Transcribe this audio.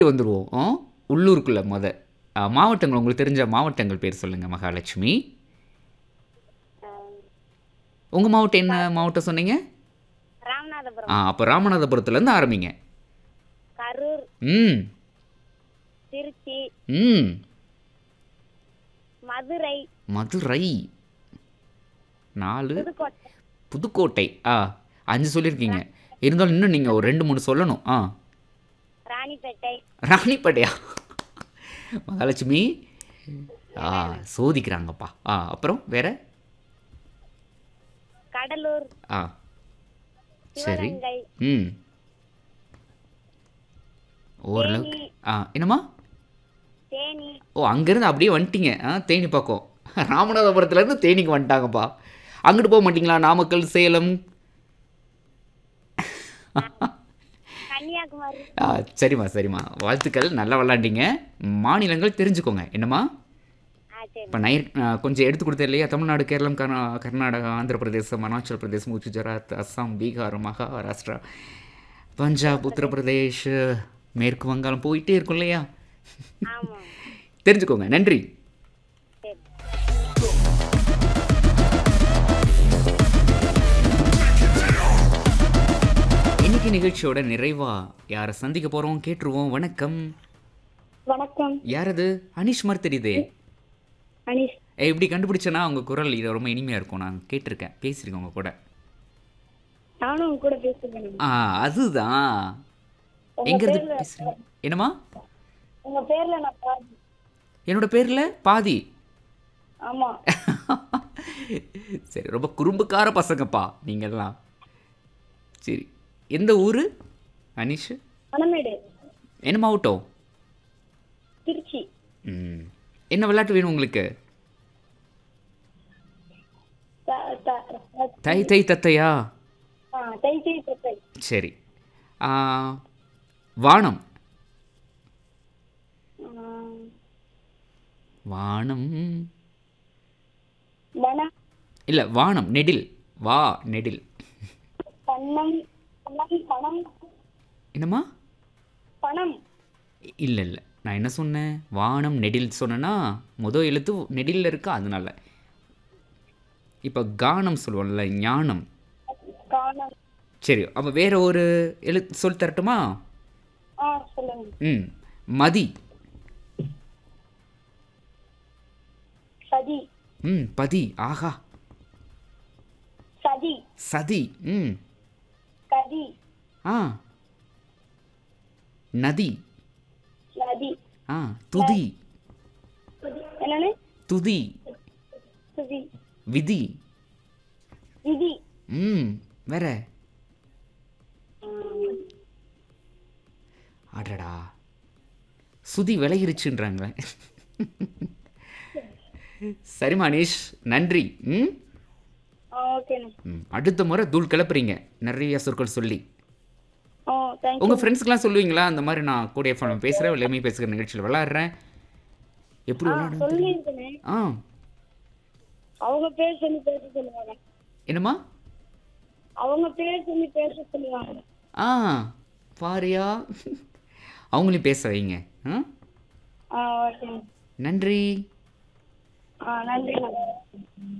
வந்துருவோம் ஆ? உள்ளூருக்குள்ள மொத ஆ, மாவட்டங்கள் உங்களுக்கு தெரிஞ்ச மாவட்டங்கள் பேர் சொல்லுங்க மகாலட்சுமி உங்க மாவட்டம் என்ன மாவட்டம் சொன்னீங்க ராமநாதபுரம் ஆ அப்போ ராமநாதபுரத்துலேருந்து ஆரம்பிங்க கரூர் ம் திருச்சி ம் மதுரை மதுரை நாலு புதுக்கோட்டை புதுக்கோட்டை ஆ அஞ்சு சொல்லியிருக்கீங்க இருந்தாலும் இன்னும் நீங்கள் ஒரு ரெண்டு மூணு சொல்லணும் ஆ ராணிப்பேட்டை ராணிப்பேட்டையா மகாலட்சுமி ஆ சோதிக்கிறாங்கப்பா ஆ அப்புறம் வேற கடலூர் ஆ சரி சிவகங்கை ம் ஓரளவுக்கு தேனி. ஆ என்னம்மா தேனி ஓ அங்கேருந்து அப்படியே வந்துட்டீங்க ஆ தேனி பக்கம் ராமநாதபுரத்துலேருந்து தேனிக்கு வந்துட்டாங்கப்பா அங்கிட்டு போக மாட்டீங்களா நாமக்கல் சேலம் கன்னியாகுமரி ஆ சரிம்மா சரிம்மா வாழ்த்துக்கள் நல்லா விளாண்டீங்க மாநிலங்கள் தெரிஞ்சுக்கோங்க என்னம்மா ஆ சரி இப்போ நைர் ஆ, கொஞ்சம் எடுத்து கொடுத்தேன் இல்லையா தமிழ்நாடு கேரளம் கர்நா கர்நாடகா ஆந்திர பிரதேசம் அருணாச்சல் பிரதேசம் குஜராத் அஸ்ஸாம் பீகார் மகாராஷ்டிரா பஞ்சாப் உத்தரப்பிரதேஷ் மேற்கு வங்காளம் போயிட்டே இருக்கும் இல்லையா ஆமா தெரிஞ்சுக்கோங்க நன்றி சரி இன்னைக்கு நிகழ்ச்சியோட நிறைவா யாரை சந்திக்க போறோம் கேட்டுருவோம் வணக்கம் வணக்கம் யார் அது அனிஷ் மாதிரி தெரியுதே அனிஷ் ஏ இப்படி கண்டுபிடிச்சேன்னா உங்க குரல் இது ரொம்ப இனிமையா இருக்கும் நான் கேட்டிருக்கேன் பேசியிருக்கேன் உங்க கூட நானும் உங்க கூட பேசுறேன் ஆ அதுதான் எங்க இருந்து பேசுறீங்க என்னம்மா உங்க பேர்ல நான் பாதி என்னோட பேர்ல பாதி ஆமா சரி ரொம்ப குறும்புக்கார பசங்கப்பா நீங்கெல்லாம் சரி எந்த ஊர் அனிஷ் மணமேடு என்ன மாவட்டம் திருச்சி ம் என்ன விளையாட்டு வேணும் உங்களுக்கு த- த- த- தை தை தத்தையா ஆ, தை தை தத்தை சரி ஆ, வானம் ஆ, வானம் வனம் இல்லை வானம் நெடில் வா நெடில் பணம் பணம் பணம் என்னம்மா பணம் இல்லை இல்லை நான் என்ன சொன்னேன் வானம் நெடில் சொன்னேன்னா முதல் எழுத்து நெடிலில் இருக்கா அதனால இப்போ கானம் சொல்லுவோம்ல ஞானம் காணம் சரி அப்போ வேற ஒரு எழுத்து சொல்லி தரட்டுமா ஆ சொல்லுங்க ம் மதி சதி ம் பதி ஆஹா சதி சதி ம் கதி ஆ நதி நதி ஆ துதி என்னன்னு துதி சுதி விதி விதி ம் வேற ம், அடடா சுதி விலகிருச்சுன்றாங்களே சரி மனிஷ் நன்றி ம் ஆ ஓகேண்ணே ம், அடுத்த முறை தூள் கிளப்புறீங்க நிறைய சொற்கள் சொல்லி ஓ தேங்க்யூ உங்கள் ஃப்ரெண்ட்ஸ்க்கெலாம் சொல்லுவீங்களா அந்த மாதிரி நான் கூட எஃப்எம் பேசுகிறேன் எல்லாமே பேசுகிற நிகழ்ச்சியில் விளாட்றேன் எப்படி ஆ விளாடுறது சொல்லியிருக்கேனே ஆ அவங்க பேர் சொல்லி பேச சொல்லுவாங்க என்னம்மா அவங்க பேர் சொல்லி பேச சொல்லுவாங்க ஆ பாரியா அவங்களையும் பேச வைங்க ஆ ஆ ஓகேண்ணே நன்றி ஆ நன்றி